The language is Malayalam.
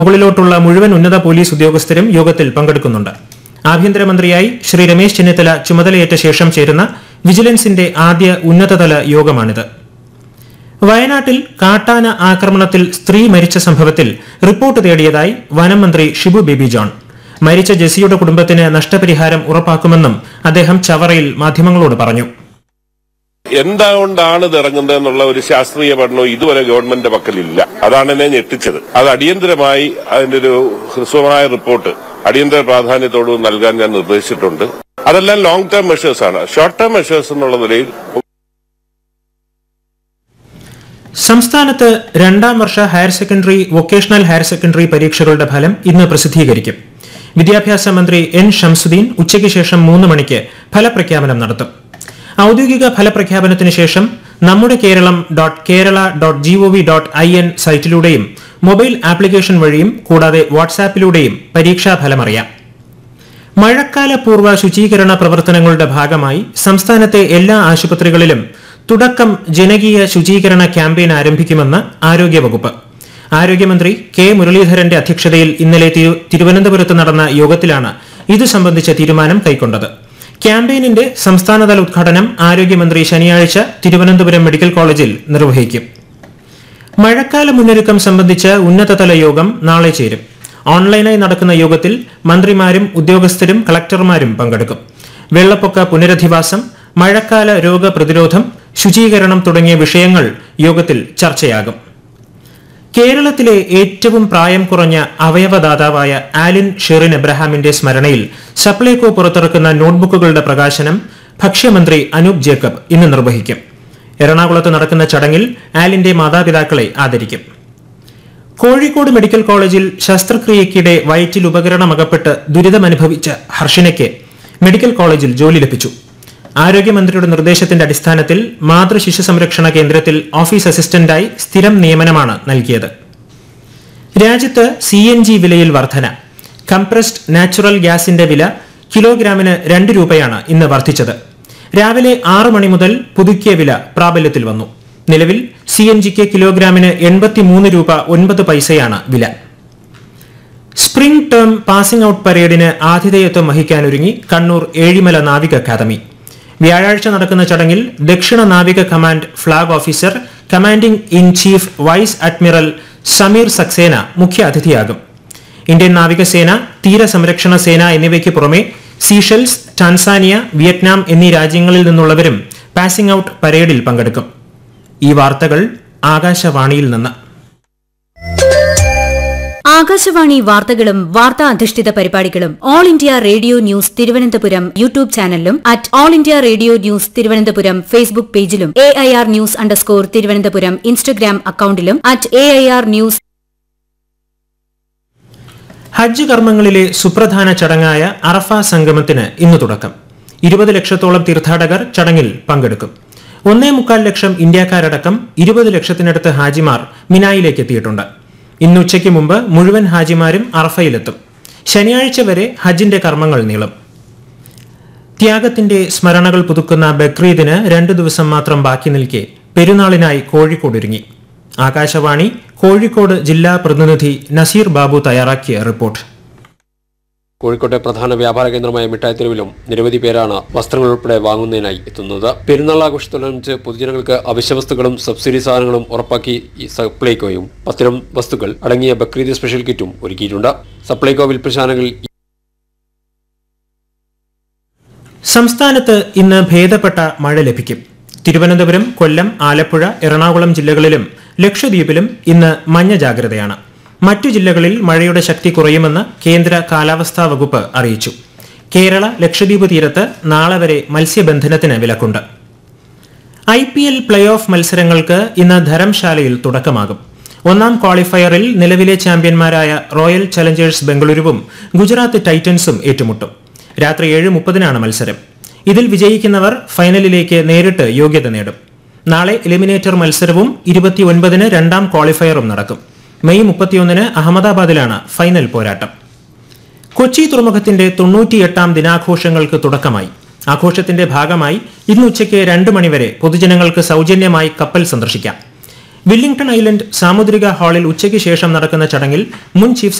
മുകളിലോട്ടുള്ള മുഴുവൻ ഉന്നത പോലീസ് ഉദ്യോഗസ്ഥരും യോഗത്തിൽ പങ്കെടുക്കുന്നുണ്ട് ആഭ്യന്തരമന്ത്രിയായി ശ്രീ രമേശ് ചെന്നിത്തല ചുമതലയേറ്റ ശേഷം ചേരുന്ന വിജിലൻസിന്റെ ആദ്യ ഉന്നതതല യോഗമാണിത് വയനാട്ടിൽ കാട്ടാന ആക്രമണത്തിൽ സ്ത്രീ മരിച്ച സംഭവത്തിൽ റിപ്പോർട്ട് തേടിയതായി വനം മന്ത്രി ഷിബു ബേബി ജോൺ മരിച്ച ജെസിയുടെ കുടുംബത്തിന് നഷ്ടപരിഹാരം ഉറപ്പാക്കുമെന്നും അദ്ദേഹം ചവറയിൽ മാധ്യമങ്ങളോട് പറഞ്ഞു എന്തുകൊണ്ടാണ് ഇത് ഇറങ്ങുന്നത് എന്നുള്ള ഒരു ശാസ്ത്രീയ പഠനവും ഇതുവരെ ഗവൺമെന്റിന്റെ പക്കലില്ല അതാണ് എന്നെ ഞെട്ടിച്ചത് അത് അടിയന്തരമായി അതിന്റെ ഒരു ഹ്രസ്വമായ റിപ്പോർട്ട് അടിയന്തര പ്രാധാന്യത്തോട് നൽകാൻ ഞാൻ നിർദ്ദേശിച്ചിട്ടുണ്ട് അതെല്ലാം ലോങ് ടേം മെഷേഴ്സ് ആണ് ഷോർട്ട് ടേം മെഷേഴ്സ് എന്നുള്ള നിലയിൽ സംസ്ഥാനത്ത് രണ്ടാം വർഷ higher secondary vocational higher secondary പരീക്ഷകളുടെ ഫലം ഇന്ന് പ്രസിദ്ധീകരിക്കും വിദ്യാഭ്യാസ മന്ത്രി എൻ ഷംസുദ്ദീൻ ഉച്ചയ്ക്ക് ശേഷം മൂന്ന് മണിക്ക് ഫലപ്രഖ്യാപനം നടത്തും ഔദ്യോഗിക ഫലപ്രഖ്യാപനത്തിന് ശേഷം നമ്മുടെ Keralam dot Kerala dot gov dot I N സൈറ്റിലൂടെയും മൊബൈൽ ആപ്ലിക്കേഷൻ വഴിയും കൂടാതെ വാട്സാപ്പിലൂടെയും പരീക്ഷാഫലം അറിയാം മഴക്കാല പൂർവ്വ ശുചീകരണ പ്രവർത്തനങ്ങളുടെ ഭാഗമായി സംസ്ഥാനത്തെ എല്ലാ ആശുപത്രികളിലും തുടക്കം ജനകീയ ശുചീകരണ ക്യാമ്പയിൻ ആരംഭിക്കുമെന്ന് ആരോഗ്യവകുപ്പ് ആരോഗ്യമന്ത്രി കെ മുരളീധരന്റെ അധ്യക്ഷതയിൽ ഇന്നലെ തിരു- തിരുവനന്തപുരത്ത് നടന്ന യോഗത്തിലാണ് ഇതു സംബന്ധിച്ച തീരുമാനം കൈക്കൊണ്ടത് ക്യാമ്പയിനിന്റെ സംസ്ഥാനതല ഉദ്ഘാടനം ആരോഗ്യമന്ത്രി ശനിയാഴ്ച തിരുവനന്തപുരം മെഡിക്കൽ കോളേജിൽ നിർവഹിക്കും മഴക്കാല മുന്നൊരുക്കം സംബന്ധിച്ച ഉന്നതതല യോഗം നാളെ ചേരും ഓൺലൈനായി നടക്കുന്ന യോഗത്തിൽ മന്ത്രിമാരും ഉദ്യോഗസ്ഥരും കളക്ടർമാരും പങ്കെടുക്കും വെള്ളപ്പൊക്ക പുനരധിവാസം മഴക്കാല രോഗപ്രതിരോധം ശുചീകരണം തുടങ്ങിയ വിഷയങ്ങൾ യോഗത്തിൽ ചർച്ചയാകും കേരളത്തിലെ ഏറ്റവും പ്രായം കുറഞ്ഞ അവയവദാതാവായ ആലിൻ ഷെറിൻ എബ്രഹാമിന്റെ സ്മരണയിൽ സപ്ലൈകോ പുറത്തിറക്കുന്ന നോട്ട്ബുക്കുകളുടെ പ്രകാശനം ഭക്ഷ്യമന്ത്രി അനൂപ് ജേക്കബ് ഇന്ന് നിർവഹിക്കും എറണാകുളത്ത് നടക്കുന്ന ചടങ്ങിൽ ആലിന്റെ മാതാപിതാക്കളെ ആദരിക്കും കോഴിക്കോട് മെഡിക്കൽ കോളേജിൽ ശസ്ത്രക്രിയയ്ക്കിടെ വയറ്റിൽ ഉപകരണമകപ്പെട്ട് ദുരിതമനുഭവിച്ച ഹർഷിനയ്ക്ക് മെഡിക്കൽ കോളേജിൽ ജോലി ലഭിച്ചു ആരോഗ്യമന്ത്രിയുടെ നിർദ്ദേശത്തിന്റെ അടിസ്ഥാനത്തിൽ മാതൃ ശിശു സംരക്ഷണ കേന്ദ്രത്തിൽ ഓഫീസ് അസിസ്റ്റന്റായി സ്ഥിരം നിയമനമാണ് നൽകിയത് രാജ്യത്ത് സി എൻ ജി വിലയിൽ വർധന കംപ്രസ്ഡ് നാച്ചുറൽ ഗ്യാസിന്റെ വില കിലോഗ്രാമിന് രണ്ട് രൂപയാണ് ഇന്ന് വർദ്ധിച്ചത് രാവിലെ ആറ് മണി മുതൽ പുതുക്കിയ വില പ്രാബല്യത്തിൽ വന്നു നിലവിൽ സി എൻ ജിക്ക് കിലോഗ്രാമിന് എൺപത്തിമൂന്ന് രൂപ ഒൻപത് പൈസയാണ് വില സ്പ്രിംഗ് ടേം പാസിംഗ് ഔട്ട് പരേഡിന് ആതിഥേയത്വം വഹിക്കാനൊരുങ്ങി കണ്ണൂർ ഏഴിമല നാവിക അക്കാദമി വ്യാഴാഴ്ച നടക്കുന്ന ചടങ്ങിൽ ദക്ഷിണ നാവിക command flag officer commanding in chief vice admiral Sameer Saxena മുഖ്യ അതിഥിയാകും ഇന്ത്യൻ നാവികസേന തീരസംരക്ഷണ സേന എന്നിവയ്ക്ക് പുറമെ സീഷെൽസ് ടാൻസാനിയ വിയറ്റ്നാം എന്നീ രാജ്യങ്ങളിൽ നിന്നുള്ളവരും പാസിംഗ് ഔട്ട് പരേഡിൽ പങ്കെടുക്കും ഈ വാർത്തകൾ ആകാശവാണിയിൽ നിന്ന് ആകാശവാണി വാർത്തകളും വാർത്താ അധിഷ്ഠിത പരിപാടികളും all India radio news Thiruvananthapuram YouTube ചാനലിലും at all India radio news Thiruvananthapuram Facebook പേജിലും A I R news underscore Thiruvananthapuram Instagram അക്കൌണ്ടിലും at A I R news Hajj കർമ്മങ്ങളിലെ സുപ്രധാന ചടങ്ങായ അറഫ സംഗമത്തിന് ഇന്ന് തുടക്കം ഇരുപത് ലക്ഷത്തോളം തീർത്ഥാടകർ ചടങ്ങിൽ പങ്കെടുക്കും ഒന്നേ മുക്കാൽ ലക്ഷം ഇന്ത്യക്കാരടക്കം ഇരുപത് ലക്ഷത്തിനടുത്ത് ഹാജിമാർ മിനായിലേക്ക് എത്തിയിട്ടുണ്ട് ഇന്ന് ഉച്ചയ്ക്ക് മുമ്പ് മുഴുവൻ ഹാജിമാരും അറഫയിലെത്തും ശനിയാഴ്ച വരെ ഹജ്ജിന്റെ കർമ്മങ്ങൾ നീളും ത്യാഗത്തിന്റെ സ്മരണകൾ പുതുക്കുന്ന ബക്രീദിന് രണ്ടു ദിവസം മാത്രം ബാക്കി നിൽക്കെ പെരുന്നാളിനായി കോഴിക്കോട് ഒരുങ്ങി ആകാശവാണി കോഴിക്കോട് ജില്ലാ പ്രതിനിധി നസീർ ബാബു തയ്യാറാക്കിയ റിപ്പോർട്ട് കോഴിക്കോട്ടെ പ്രധാന വ്യാപാര കേന്ദ്രമായ മിഠായിത്തെരുവിലും നിരവധി പേരാണ് വസ്ത്രങ്ങൾ ഉൾപ്പെടെ വാങ്ങുന്നതിനായി എത്തുന്നത് പെരുന്നാൾ ആഘോഷത്തോടനുബന്ധിച്ച് പൊതുജനങ്ങൾക്ക് അവശ്യവസ്തുക്കളും സബ്സിഡി സാധനങ്ങളും ഉറപ്പാക്കി ഈ സപ്ലൈകോയും പത്തിനം വസ്തുക്കൾ അടങ്ങിയ ബക്രീദ് സ്പെഷ്യൽ കിറ്റും ഒരുക്കിയിട്ടുണ്ട് സപ്ലൈകോ വിൽപ്പശാലകളിൽ സംസ്ഥാനത്ത് ഇന്ന് ഭേദപ്പെട്ട മഴ ലഭിക്കും തിരുവനന്തപുരം കൊല്ലം ആലപ്പുഴ എറണാകുളം ജില്ലകളിലും ലക്ഷദ്വീപിലും ഇന്ന് മഞ്ഞ ജാഗ്രതയാണ് മറ്റു ജില്ലകളിൽ മഴയുടെ ശക്തി കുറയുമെന്ന് കേന്ദ്ര കാലാവസ്ഥാ വകുപ്പ് അറിയിച്ചു കേരള ലക്ഷദ്വീപ് തീരത്ത് നാളെ വരെ മത്സ്യബന്ധനത്തിന് വിലക്കുണ്ട് I P L play off മത്സരങ്ങൾക്ക് ഇന്ന് ധരംശാലയിൽ തുടക്കമാകും ഒന്നാം ക്വാളിഫയറിൽ നിലവിലെ ചാമ്പ്യന്മാരായ റോയൽ ചലഞ്ചേഴ്സ് ബംഗളൂരുവും ഗുജറാത്ത് ടൈറ്റൻസും ഏറ്റുമുട്ടും രാത്രി ഏഴ് മുപ്പതിനാണ് മത്സരം ഇതിൽ വിജയിക്കുന്നവർ ഫൈനലിലേക്ക് നേരിട്ട് യോഗ്യത നേടും നാളെ എലിമിനേറ്റർ മത്സരവും ഇരുപത്തിയൊൻപതിന് രണ്ടാം ക്വാളിഫയറും നടക്കും മെയ് മുപ്പത്തിയൊന്നിന് അഹമ്മദാബാദിലാണ് ഫൈനൽ പോരാട്ടം കൊച്ചി തുറമുഖത്തിന്റെ തൊണ്ണൂറ്റിയെട്ടാം ദിനാഘോഷങ്ങൾക്ക് തുടക്കമായി ആഘോഷത്തിന്റെ ഭാഗമായി ഇന്ന് ഉച്ചയ്ക്ക് രണ്ട് മണിവരെ പൊതുജനങ്ങൾക്ക് സൗജന്യമായി കപ്പൽ സന്ദർശിക്കാം വില്ലിംഗ്ടൺ ഐലൻഡ് സാമുദ്രിക ഹാളിൽ ഉച്ചയ്ക്ക് ശേഷം നടക്കുന്ന ചടങ്ങിൽ മുൻ ചീഫ്